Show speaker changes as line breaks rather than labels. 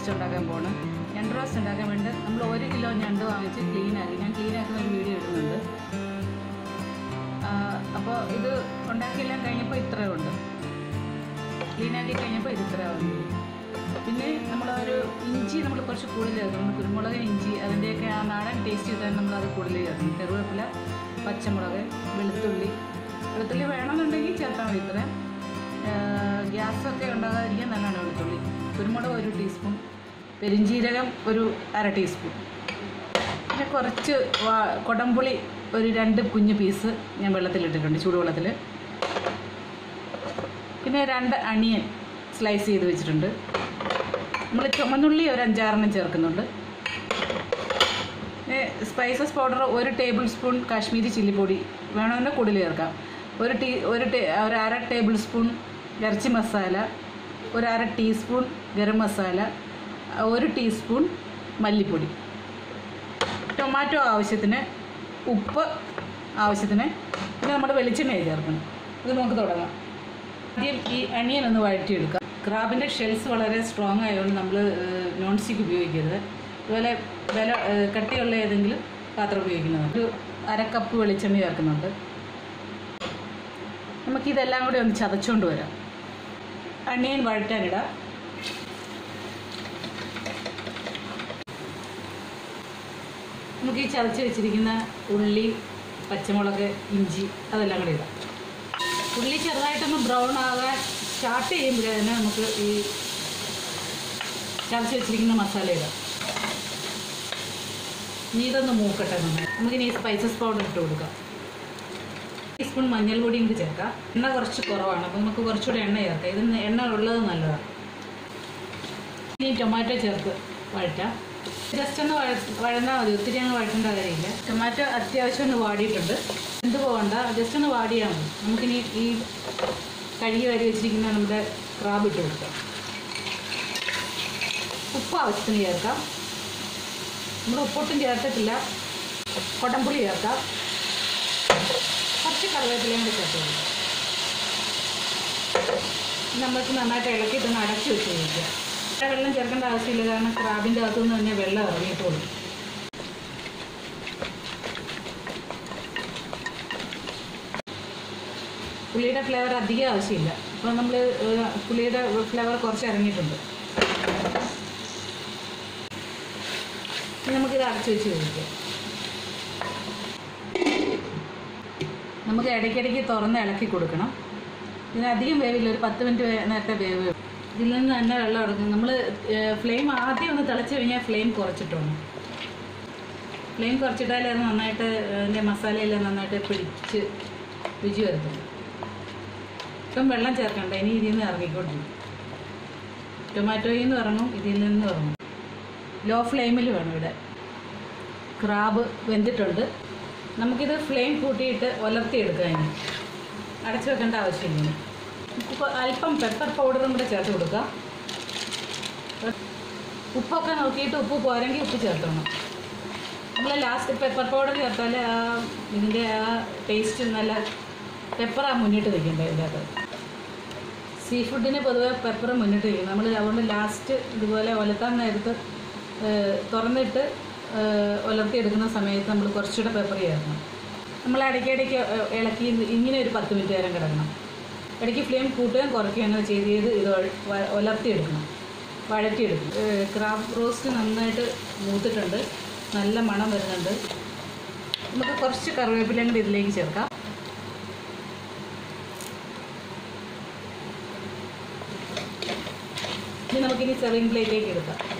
Roast ഉണ്ടാക്കാൻ പോണ് ഞണ്ട് റോസ്റ്റ് ഉണ്ടാക്കാൻ വേണ്ടി നമ്മൾ ഒരു കിലോ ഞണ്ട് വാങ്ങിച്ച് ക്ലീൻ ആക്കി ഞാൻ ക്ലീൻ ആക്കുന്ന ഒരു വീഡിയോ ഇടുന്നുണ്ട് അപ്പോൾ ഇത് ഉണ്ടാക്കിയെല്ലാം കഴിഞ്ഞപ്പോൾ ഇത്രയും ഉണ്ട് ക്ലീൻ ആക്കി കഴിഞ്ഞപ്പോൾ ഇത് ഇത്രയും ഉണ്ട് പിന്നെ നമ്മളൊരു ഇഞ്ചി നമ്മൾ കുറച്ച് കൂടുതൽ ചേർക്കണം കുരുമുളക് ഇഞ്ചി അതിൻ്റെയൊക്കെ ആ നാടൻ ടേസ്റ്റ് കിട്ടാൻ നമ്മൾ അത് കൂടുതൽ ചേർക്കണം കറിവേപ്പില പച്ചമുളക് വെളുത്തുള്ളി വെളുത്തുള്ളി വേണമെന്നുണ്ടെങ്കിൽ ചേർത്താൽ മതി ഇത്ര ഗ്യാസൊക്കെ ഉണ്ടാകാതിരിക്കാൻ നല്ലതാണ് വെളുത്തുള്ളി കുരുമുളക് ഒരു ടീസ്പൂൺ പെരിഞ്ജീരകം ഒരു അര ടീസ്പൂൺ പിന്നെ കുറച്ച് വാ- കൊടംപുളി ഒരു രണ്ട് കുഞ്ഞ് പീസ് ഞാൻ വെള്ളത്തിലിട്ടിട്ടുണ്ട് ചൂടുവെള്ളത്തിൽ പിന്നെ രണ്ട് അണിയൻ സ്ലൈസ് ചെയ്ത് വെച്ചിട്ടുണ്ട് നമ്മൾ ചുമന്നുള്ളി ഒരു അഞ്ചാറെണ്ണം ചേർക്കുന്നുണ്ട് സ്പൈസസ് പൗഡർ ഒരു ടേബിൾ സ്പൂൺ കാശ്മീരി ചില്ലി പൊടി വേണമെങ്കിൽ കൂടുതൽ ചേർക്കാം ഒരു ടീ ഒരു ടേ ഒരു അര ടേബിൾ സ്പൂൺ ഇറച്ചി മസാല ഒരു അര ടീസ്പൂൺ ഗരം മസാല ഒരു ടീസ്പൂൺ മല്ലിപ്പൊടി ടൊമാറ്റോ ആവശ്യത്തിന് ഉപ്പ് ആവശ്യത്തിന് പിന്നെ നമ്മുടെ വെളിച്ചെണ്ണ ചേർക്കണം ഇത് നമുക്ക് തുടങ്ങാം ആദ്യം ഈ അണിയൻ ഒന്ന് വഴറ്റിയെടുക്കാം ക്രാബിൻ്റെ ഷെൽസ് വളരെ സ്ട്രോങ് ആയതുകൊണ്ട് നമ്മൾ നോൺ സ്റ്റിക്ക് ഉപയോഗിക്കരുത് അതുപോലെ വില ഏഹ്, കട്ടിയുള്ള ഏതെങ്കിലും പാത്രം ഉപയോഗിക്കുന്നതാണ് ഒരു അര കപ്പ് വെളിച്ചെണ്ണ ചേർക്കുന്നുണ്ട് നമുക്കിതെല്ലാം കൂടി ഒന്ന് ചതച്ചുകൊണ്ട് വരാം അണിയൻ വഴറ്റാനിടാം നമുക്ക് ഈ ചതച്ച് വെച്ചിരിക്കുന്ന ഉള്ളി പച്ചമുളക് ഇഞ്ചി അതെല്ലാം കൂടി ഇടാം ഉള്ളി ചെറുതായിട്ടൊന്ന് ബ്രൗൺ ആകാൻ സ്റ്റാർട്ട് ചെയ്യുമ്പോഴേ തന്നെ നമുക്ക് ഈ ചതച്ച് വെച്ചിരിക്കുന്ന മസാല ഇടാം ഇനി ഇതൊന്ന് മൂക്കട്ടെ നന്നായി നമുക്കിനി ഈ സ്പൈസസ് പൗഡർ ഇട്ട് കൊടുക്കാം ടീസ്പൂൺ മഞ്ഞൾപ്പൊടിയും കൂടി ചേർക്കാം എണ്ണ കുറച്ച് കുറവാണ് അപ്പോൾ നമുക്ക് കുറച്ചുകൂടി എണ്ണ ചേർക്കാം ഇതിന് എണ്ണ ഉള്ളത് നല്ലതാണ് ഇനി ടൊമാറ്റോ ചേർത്ത് വഴറ്റാം ജസ്റ്റ് ഒന്ന് വഴ വഴന്നാൽ മതി ഒത്തിരി അങ്ങ് വഴറ്റേണ്ട കാര്യമില്ല ടൊമാറ്റോ അത്യാവശ്യം ഒന്ന് വാടിയിട്ടുണ്ട് എന്ത് പോകണ്ട ജസ്റ്റ് ഒന്ന് വാടിയാൽ മതി നമുക്കിനി ഈ കഴുകി വരി വെച്ചിരിക്കുന്ന നമ്മുടെ ക്രാബ് ഇട്ട് കൊടുക്കാം ഉപ്പ് ആവശ്യത്തിന് ചേർക്കാം നമ്മൾ ഉപ്പൊട്ടും ചേർത്തിട്ടില്ല കൊടംപുളി ചേർക്കാം കുറച്ച് കറിവേപ്പിലയും കൂടി ചേർത്ത് കൊടുക്കാം നമുക്ക് നന്നായിട്ട് ഇളക്കിയിട്ടൊന്ന് അടച്ചു വെച്ച് കഴിക്കുക വെള്ളം ചേർക്കേണ്ട ആവശ്യമില്ല കാരണം ക്രാബിൻ്റെ അകത്തുനിന്ന് തന്നെ വെള്ളം ഇറങ്ങിയിട്ടുള്ളൂ പുളിയുടെ ഫ്ലേവർ അധികം ആവശ്യമില്ല അപ്പോൾ നമ്മൾ പുളിയുടെ ഫ്ലേവർ കുറച്ച് ഇറങ്ങിയിട്ടുണ്ട് ഇനി നമുക്കിത് അടച്ചു വെച്ച് കഴിക്കാം നമുക്ക് ഇടയ്ക്കിടയ്ക്ക് തുറന്ന് ഇളക്കി കൊടുക്കണം ഇതിന് അധികം വേവില്ല ഒരു പത്ത് മിനിറ്റ് വേ- നേരത്തെ വേവ് വേണം. ഇതിൽ നിന്ന് തന്നെ വെള്ളം ഇറങ്ങും നമ്മൾ ഫ്ലെയിം ആദ്യം ഒന്ന് തിളച്ച് കഴിഞ്ഞാൽ ഫ്ലെയിം കുറച്ചിട്ടോണം ഫ്ലെയിം കുറച്ചിട്ടാലേ അത് നന്നായിട്ട് അതിൻ്റെ മസാലയെല്ലാം നന്നായിട്ട് പിടിച്ച് രുചി വരുത്തുള്ളൂ ഇപ്പം വെള്ളം ചേർക്കണ്ട ഇനി ഇതിൽ നിന്ന് ഇറങ്ങിക്കൊണ്ടിരിക്കും ടൊമാറ്റോയിൽ നിന്ന് ഇറങ്ങും ഇതിൽ നിന്ന് ഇറങ്ങും ലോ ഫ്ലെയിമിൽ വേണം ഇവിടെ ക്രാബ് വെന്തിട്ടുണ്ട് നമുക്കിത് ഫ്ലെയിം കൂട്ടിയിട്ട് ഉലർത്തിയെടുക്കാം ഇനി അടച്ചു വെക്കേണ്ട ആവശ്യമില്ല ഉപ്പ് അല്പം പെപ്പർ പൗഡറും കൂടെ ചേർത്ത് കൊടുക്കാം ഉപ്പൊക്കെ നോക്കിയിട്ട് ഉപ്പ് പോരെങ്കിൽ ഉപ്പ് ചേർത്തോണം നമ്മൾ ലാസ്റ്റ് പെപ്പർ പൗഡർ ചേർത്താൽ ആ ഇതിൻ്റെ ആ ടേസ്റ്റ് നല്ല പെപ്പറാണ് മുന്നിട്ട് നിൽക്കേണ്ടത് ഇതിൻ്റെ അകത്ത് സീ ഫുഡിന് പൊതുവെ പെപ്പർ മുന്നിട്ട് നിൽക്കും നമ്മൾ അതുകൊണ്ട് ലാസ്റ്റ് ഇതുപോലെ ഒലത്താൻ നേരത്ത് ഏഹ്, തുറന്നിട്ട് ഏഹ്, ഉലർത്തിയെടുക്കുന്ന സമയത്ത് നമ്മൾ കുറച്ചുകൂടെ പെപ്പർ ചേർക്കണം നമ്മൾ ഇടയ്ക്കിടയ്ക്ക് ഏഹ്, ഇളക്കി ഇത് ഇങ്ങനെ ഒരു പത്ത് മിനിറ്റ് നേരം കിടക്കണം ഇടയ്ക്ക് ഫ്ലെയിം കൂട്ടുകയും കുറയ്ക്കുകയും അങ്ങനെ ചെയ്ത് ചെയ്ത് ഇത് വഴ- വ- ഉലർത്തിയെടുക്കണം വഴറ്റിയെടുക്കണം ഏഹ്, ക്രാബ് റോസ്റ്റ് നന്നായിട്ട് മൂത്തിട്ടുണ്ട് നല്ല മണം വരുന്നുണ്ട് നമുക്ക് കുറച്ച് കറിവേപ്പിലയും കൂടി ഇതിലേക്ക് ചേർക്കാം ഇനി നമുക്കിനി സെർവിങ് പ്ലേറ്റിലേക്ക് എടുക്കാം